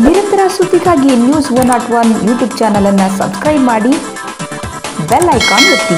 ನಿರಂತರ ಸುದ್ದಿಗಾಗಿ news one not one YouTube ಚಾನಲನ್ನು ಸಬ್ಸ್ಕ್ರೈಬ್ ಮಾಡಿ ಬೆಲ್ ಐಕಾನ್ ಒತ್ತಿ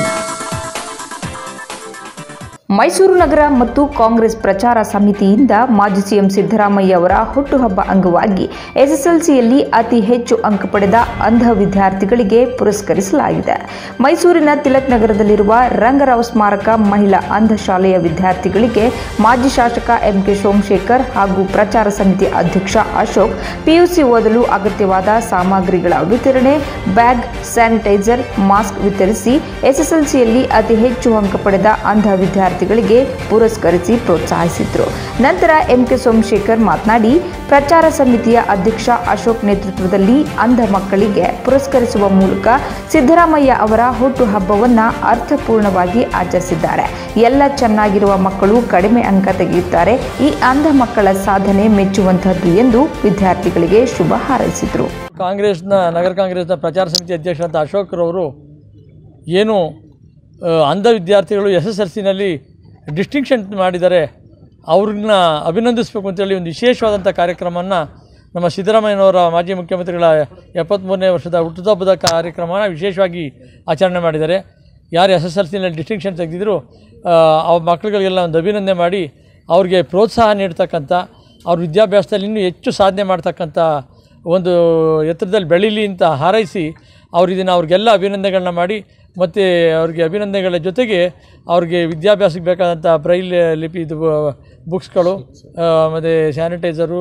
ಮೈಸೂರು ನಗರ ಮತ್ತು ಕಾಂಗ್ರೆಸ್ ಪ್ರಚಾರ ಸಮಿತಿಯಿಂದ ಮಾಜಿ ಸಿಎಂ ಸಿದ್ದರಾಮಯ್ಯ ಅವರ ಹುಟ್ಟುಹಬ್ಬ ಅಂಗವಾಗಿ ಎಸ್ಎಸ್ಎಲ್ಸಿಯಲ್ಲಿ ಅತಿ ಹೆಚ್ಚು ಅಂಕ ಪಡೆದ ಅಂಧ ವಿದ್ಯಾರ್ಥಿಗಳಿಗೆ ಪುರಸ್ಕರಿಸಲಾಗಿದೆ ಮೈಸೂರಿನ ತಿಲಕ್ ನಗರದಲ್ಲಿರುವ ರಂಗರಾವ್ ಸ್ಮಾರಕ ಮಹಿಳಾ ಅಂಧ ಶಾಲೆಯ ವಿದ್ಯಾರ್ಥಿಗಳಿಗೆ ಮಾಜಿ ಶಾಸಕ ಎಂಕೆ ಸೋಮಶೇಖರ್ ಹಾಗೂ ಪ್ರಚಾರ ಸಮಿತಿ ಅಧ್ಯಕ್ಷ ಅಶೋಕ್ ಪಿಯುಸಿ ಓದಲು ಅಗತ್ಯವಾದ ಸಾಮಗ್ರಿಗಳ ವಿತರಣೆ ಬ್ಯಾಗ್ ಸ್ಯಾನಿಟೈಸರ್ ಮಾಸ್ಕ್ ವಿತರಿಸಿ ಎಸ್ಎಸ್ಎಲ್ಸಿಯಲ್ಲಿ ಅತಿ ಹೆಚ್ಚು ಅಂಕ ಪಡೆದ ಅಂಧ ವಿದ್ಯಾರ್ಥಿಗಳಿಗೆ ಪುರಸ್ಕರಿಸಿ ಪ್ರೋತ್ಸಾಹಿಸಿದ್ರು ನಂತರ ಎಂಕೆ ಸೋಮಶೇಖರ್ ಮಾತನಾಡಿ ಪ್ರಚಾರ ಸಮಿತಿಯ ಅಧ್ಯಕ್ಷ ಅಶೋಕ್ ನೇತೃತ್ವದಲ್ಲಿ ಅಂಧ ಮಕ್ಕಳಿಗೆ ಪುರಸ್ಕರಿಸುವ ಮೂಲಕ ಸಿದ್ದರಾಮಯ್ಯ ಅವರ ಹುಟ್ಟುಹಬ್ಬವನ್ನು ಅರ್ಥಪೂರ್ಣವಾಗಿ ಆಚರಿಸಿದ್ದಾರೆ ಎಲ್ಲ ಚೆನ್ನಾಗಿರುವ ಮಕ್ಕಳು ಕಡಿಮೆ ಅಂಕ ತೆಗೆಯುತ್ತಾರೆ ಈ ಅಂಧ ಮಕ್ಕಳ ಸಾಧನೆ ಮೆಚ್ಚುವಂತಹದ್ದು ಎಂದು ವಿದ್ಯಾರ್ಥಿಗಳಿಗೆ ಶುಭ ಹಾರೈಸಿದರು ಕಾಂಗ್ರೆಸ್ನ ನಗರ ಕಾಂಗ್ರೆಸ್ನ ಪ್ರಚಾರ ಸಮಿತಿ ಅಧ್ಯಕ್ಷರಾದ ಅಶೋಕ್ರವರು ಏನು ಆ, ಅಂಧ ವಿದ್ಯಾರ್ಥಿಗಳು ಎಸ್ ಎಸ್ ಎಲ್ ಸಿನಲ್ಲಿ ಡಿಸ್ಟಿಂಕ್ಷನ್ ಮಾಡಿದ್ದಾರೆ ಅವ್ರನ್ನ ಅಭಿನಂದಿಸಬೇಕು ಅಂತೇಳಿ ಒಂದು ವಿಶೇಷವಾದಂಥ ಕಾರ್ಯಕ್ರಮವನ್ನು ನಮ್ಮ ಸಿದ್ದರಾಮಯ್ಯನವರ ಮಾಜಿ ಮುಖ್ಯಮಂತ್ರಿಗಳ ಎಪ್ಪತ್ತ್ಮೂರನೇ ವರ್ಷದ ಹುಟ್ಟುಹಬ್ಬದ ಕಾರ್ಯಕ್ರಮನ ವಿಶೇಷವಾಗಿ ಆಚರಣೆ ಮಾಡಿದ್ದಾರೆ ಯಾರು ಎಸ್ ಎಸ್ ಎಲ್ ಸಿನಲ್ಲಿ ಡಿಸ್ಟಿಂಕ್ಷನ್ ತೆಗೆದಿದ್ರು ಅವ್ರ ಮಕ್ಕಳುಗಳಿಗೆಲ್ಲ ಒಂದು ಅಭಿನಂದನೆ ಮಾಡಿ ಅವ್ರಿಗೆ ಪ್ರೋತ್ಸಾಹ ನೀಡ್ತಕ್ಕಂಥ ಅವ್ರ ವಿದ್ಯಾಭ್ಯಾಸದಲ್ಲಿ ಇನ್ನೂ ಹೆಚ್ಚು ಸಾಧನೆ ಮಾಡ್ತಕ್ಕಂಥ ಒಂದು ಎತ್ತರದಲ್ಲಿ ಬೆಳೀಲಿ ಅಂತ ಹಾರೈಸಿ ಅವ್ರು ಇದನ್ನು ಅವ್ರಿಗೆಲ್ಲ ಅಭಿನಂದನೆಗಳನ್ನ ಮಾಡಿ ಮತ್ತು ಅವ್ರಿಗೆ ಅಭಿನಂದನೆಗಳ ಜೊತೆಗೆ ಅವ್ರಿಗೆ ವಿದ್ಯಾಭ್ಯಾಸಕ್ಕೆ ಬೇಕಾದಂಥ ಬ್ರೈಲ್ ಲಿಪಿದು ಬುಕ್ಸ್ಗಳು ಮತ್ತು ಸ್ಯಾನಿಟೈಸರು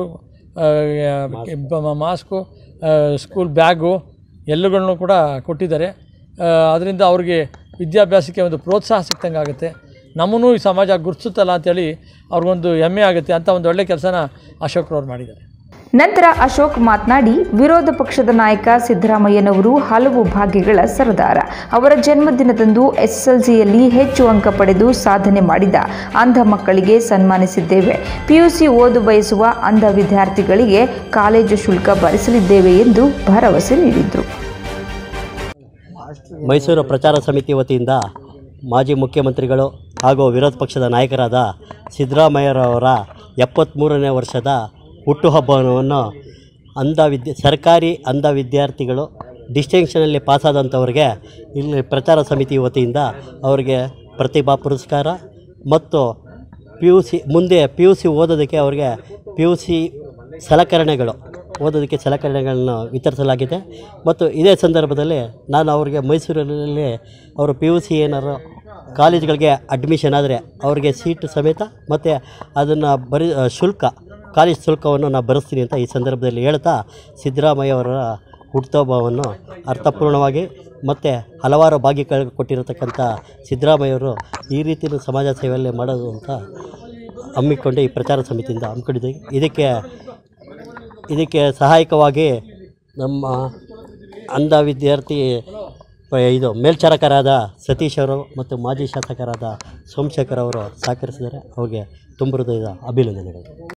ಮಾಸ್ಕು ಸ್ಕೂಲ್ ಬ್ಯಾಗು ಎಲ್ಲಗಳನ್ನೂ ಕೂಡ ಕೊಟ್ಟಿದ್ದಾರೆ ಅದರಿಂದ ಅವ್ರಿಗೆ ವಿದ್ಯಾಭ್ಯಾಸಕ್ಕೆ ಒಂದು ಪ್ರೋತ್ಸಾಹ ಸಿಕ್ತಂಗೆ ಆಗುತ್ತೆ ನಮ್ಮನ್ನು ಈ ಸಮಾಜ ಗುರುತಿಸುತ್ತಲ್ಲ ಅಂತೇಳಿ ಅವ್ರಿಗೊಂದು ಹೆಮ್ಮೆ ಆಗುತ್ತೆ ಅಂತ ಒಂದು ಒಳ್ಳೆ ಕೆಲಸನ ಅಶೋಕ್ರವ್ರು ಮಾಡಿದ್ದಾರೆ ನಂತರ ಅಶೋಕ್ ಮಾತನಾಡಿ ವಿರೋಧ ಪಕ್ಷದ ನಾಯಕ ಸಿದ್ದರಾಮಯ್ಯನವರು ಹಲವು ಭಾಗ್ಯಗಳ ಸರದಾರ ಅವರ ಜನ್ಮದಿನದಂದು ಎಸ್ಎಸ್ಎಲ್ಸಿಯಲ್ಲಿ ಹೆಚ್ಚು ಅಂಕ ಪಡೆದು ಸಾಧನೆ ಮಾಡಿದ ಅಂಧ ಮಕ್ಕಳಿಗೆ ಸನ್ಮಾನಿಸಿದ್ದೇವೆ ಪಿಯುಸಿ ಓದು ಬಯಸುವ ಅಂಧ ವಿದ್ಯಾರ್ಥಿಗಳಿಗೆ ಕಾಲೇಜು ಶುಲ್ಕ ಭರಿಸಲಿದ್ದೇವೆ ಎಂದು ಭರವಸೆ ನೀಡಿದರು ಮೈಸೂರು ಪ್ರಚಾರ ಸಮಿತಿ ವತಿಯಿಂದ ಮಾಜಿ ಮುಖ್ಯಮಂತ್ರಿಗಳು ಹಾಗೂ ವಿರೋಧ ಪಕ್ಷದ ನಾಯಕರಾದ ಸಿದ್ದರಾಮಯ್ಯರವರ ಎಪ್ಪತ್ತ್ಮೂರನೇ ವರ್ಷದ ಹುಟ್ಟುಹಬ್ಬವನ್ನು ಅಂಧ ವಿದ್ಯೆ ಸರ್ಕಾರಿ ಅಂಧ ವಿದ್ಯಾರ್ಥಿಗಳು ಡಿಸ್ಟಿಂಕ್ಷನಲ್ಲಿ ಪಾಸಾದಂಥವ್ರಿಗೆ ಇಲ್ಲಿ ಪ್ರಚಾರ ಸಮಿತಿ ವತಿಯಿಂದ ಅವರಿಗೆ ಪ್ರತಿಭಾ ಪುರಸ್ಕಾರ ಮತ್ತು ಪಿ ಯು ಸಿ ಮುಂದೆ ಪಿ ಯು ಸಿ ಓದೋದಕ್ಕೆ ಅವರಿಗೆ ಪಿ ಯು ಸಿ ಸಲಕರಣೆಗಳು ಓದೋದಕ್ಕೆ ಸಲಕರಣೆಗಳನ್ನು ವಿತರಿಸಲಾಗಿದೆ ಮತ್ತು ಇದೇ ಸಂದರ್ಭದಲ್ಲಿ ನಾನು ಅವರಿಗೆ ಮೈಸೂರಿನಲ್ಲಿ ಅವರು ಪಿ ಯು ಸಿ ಏನಾರು ಕಾಲೇಜ್ಗಳಿಗೆ ಅಡ್ಮಿಷನ್ ಆದರೆ ಅವರಿಗೆ ಸೀಟು ಸಮೇತ ಮತ್ತು ಅದನ್ನು ಬರಿ ಶುಲ್ಕ ಕಾಲೇಜ್ ಶುಲ್ಕವನ್ನು ನಾನು ಭರಿಸ್ತೀನಿ ಅಂತ ಈ ಸಂದರ್ಭದಲ್ಲಿ ಹೇಳ್ತಾ ಸಿದ್ದರಾಮಯ್ಯ ಅವರ ಹುಟ್ಟುಹಬ್ಬವನ್ನು ಅರ್ಥಪೂರ್ಣವಾಗಿ ಮತ್ತು ಹಲವಾರು ಭಾಗ್ಯಗಳು ಕೊಟ್ಟಿರತಕ್ಕಂಥ ಸಿದ್ದರಾಮಯ್ಯವರು ಈ ರೀತಿ ಸಮಾಜ ಸೇವೆಯಲ್ಲಿ ಮಾಡೋದು ಅಂತ ಹಮ್ಮಿಕೊಂಡು ಈ ಪ್ರಚಾರ ಸಮಿತಿಯಿಂದ ಹಮ್ಮಿಕೊಂಡಿದ್ದೀವಿ ಇದಕ್ಕೆ ಇದಕ್ಕೆ ಸಹಾಯಕವಾಗಿ ನಮ್ಮ ಅಂಧ ವಿದ್ಯಾರ್ಥಿ ಪ- ಇದು ಮೇಲ್ಚಾರಕರಾದ ಸತೀಶ್ ಅವರು ಮತ್ತು ಮಾಜಿ ಶಾಸಕರಾದ ಸೋಮಶೇಖರ್ ಅವರು ಸಹಕರಿಸಿದ್ದಾರೆ ಅವ್ರಿಗೆ ತುಂಬ ಹೃದಯದ ಅಭಿನಂದನೆಗಳು